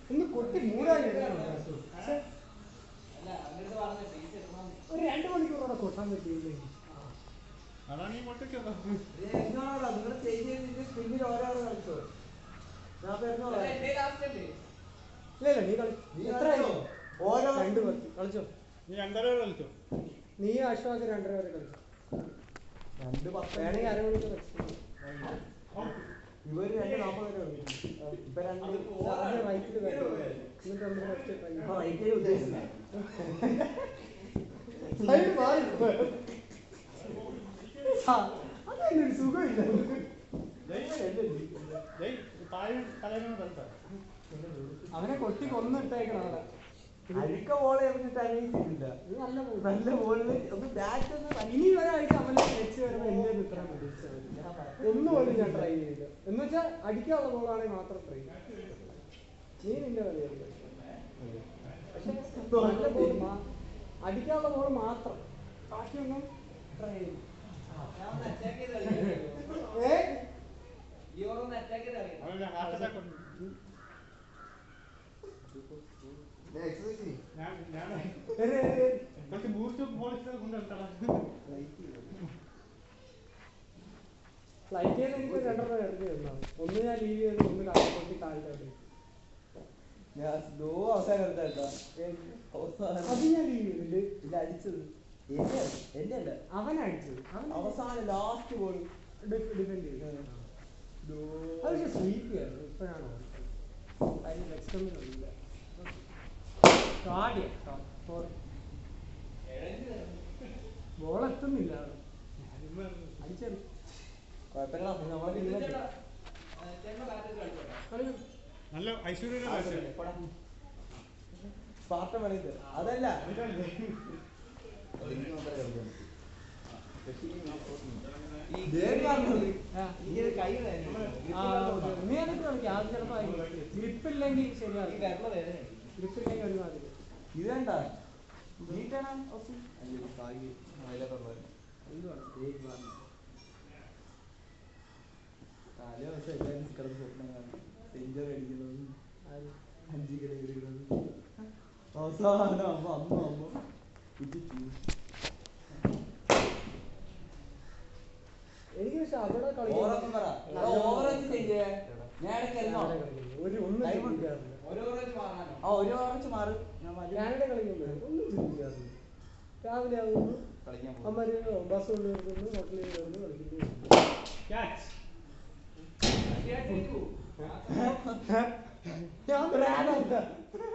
ഒന്ന് കൊട്ടി മൂടാൻ പക്ഷെ ഒരു രണ്ട് മണിക്കൂറോടെ കൊട്ടാൻ പറ്റിയില്ലേ അതാണ് ഈ മുട്ടയ്ക്കത് എന്നാടാ നിങ്ങൾ ചെയ്തതിന്റെ സ്പിന്നിൽ ഒരാൾ കളിച്ചോ ഞാൻ പറഞ്ഞോളാം ഇല്ല ഇല്ല നീ കളി നീ എത്ര കളിച്ചോ? ഓരോ രണ്ട് പത്ത് കളിച്ചോ നീ രണ്ടര കളിച്ചോ നീ ആശ്വാസം രണ്ടര വരെ കളിച്ചു രണ്ട് പത്ത് വേണമെങ്കിൽ അരമണിക്കൂർ extra. ഇവര് രണ്ട് നാൽപ്പത് വരെ കളിക്കും ഇപ്പൊ രണ്ട് ആദ്യം റൈറ്റിൽ എന്നിട്ട് നമ്മൾ ഫസ്റ്റ് ഇപ്പൊ റൈറ്റിൽ ഉദ്ദേശിച്ചില്ല സൈഡ് മാറി ആ, അതതിന്റെ ഒരു സുഖമില്ല ഡേയ് താഴെ തലേന്ന് കളിച്ചാ അവനെ കൊട്ടി കൊന്നിട്ടേക്കണം അവിടെ അഴുക്ക ബോളെ എറിഞ്ഞിട്ട് അനങ്ങിയിട്ടില്ല ഇത് നല്ല ball. നല്ല ബോളില് ഒന്ന് ബാറ്റ് ഒന്ന് ഇനി ഒരാഴ്ച അവനെ വെച്ച് വരുമ്പോ എന്റെ ഇത്ര ഒന്നും പോലും ഞാൻ ട്രൈ ചെയ്തില്ല എന്ന് വെച്ചാൽ അടിക്കാനുള്ള ബോളാണെങ്കിൽ മാത്രം ട്രൈ ചെയ്യും നീ നിന്റെ കളിയായിരിക്കും പക്ഷെ നല്ല ബോൾ അടിക്കാനുള്ള ബോൾ മാത്രം ബാക്കിയൊന്നും ട്രൈ ചെയ്യും ഏ അവന് ഹാർട്ട് അറ്റാക്ക് ഉണ്ട് ഞാൻ ഞാൻ ഒരു- ഒരു- കുറച്ച് ബൂസ്റ്റ് പോളിസ്റ്റ് കൊണ്ടുവരട്ടാ ഫ്ലൈറ്റ് ചെയ്ത് എനിക്ക് രണ്ടെണ്ണം ഇറങ്ങി വന്നാണ് ഒന്ന് ഞാൻ ലീവ് ചെയ്ത് ഒന്ന് കാട്ടി താഴ്ത്തായിട്ട് ഞാൻ സ്ലോ അവസാനം എടുത്താ അത് ഞാൻ ലീവ് ചെയ്തില്ല ഇത് അടിച്ചത് എന്റെ എന്റെ അല്ല അവനടിച്ചത് അവൻ അവസാനം ലാസ്റ്റ് ബോൾ ഡിഫെൻഡ് ചെയ്തു അത് പക്ഷെ സ്വീപ്പ് ആയിരുന്നു ഇപ്പോഴാണ് അതിന് നെക്സ്റ്റ് കാടിയ ബോൾ എത്തുന്നില്ല അടിച്ചത് കുഴപ്പമില്ല നമ്മളെ ടീമല്ലേ കളി നല്ല ഐശ്വര്യ കളിച്ചത് സ്പാർട്ടൻ വേണമെങ്കിൽ അതല്ല ആ. ആ, നീ അതൊക്കെ കളിക്കാം അത് ചിലപ്പോ ഗ്രിപ്പ് ഇല്ലെങ്കിൽ ശരിയാകും ഗ്രിപ്പ് ഇല്ലെങ്കിൽ ഒരുമാതിരി ഇത് വേണ്ട നീട്ടാണ് എന്തുവാണ് തലേ ദിവസം എല്ലാവരും കിടന്ന് സ്വപ്നം കാണും സെഞ്ചുറി അടിക്കുന്നത് ആര്? അഞ്ച് കിലോ എടുക്കുന്നത് അവസാനം അമ്മ അമ്മ അമ്മ കുറ്റിച്ചു എനിക്ക് പക്ഷെ അവിടെ ഓവറൊന്നും പറ. എടാ, ഓവറൊന്നും ചെയ്യേ. ഞാൻ ഇടയ്ക്ക് ഇരുന്നോ? ഒരു ഒന്നും Time ഉണ്ട്. ചിന്തിക്കാറില്ല ആ ഒരു ഓവർ വെച്ച് മാറും ഞാൻ മതി. കാനഡ കളിക്കുമ്പോൾ ഒന്നും ചിന്തിക്കാറില്ല രാവിലെ ആകുന്നു കളിക്കാൻ പോകും. അമ്മര് ബസ് കൊണ്ട് നിർത്തുന്നു ഹോട്ടലിൽ കയറുന്നു കളിക്കുന്നു ക്യാച്ച് ഞാൻ ഭ്രാന്തല്ല.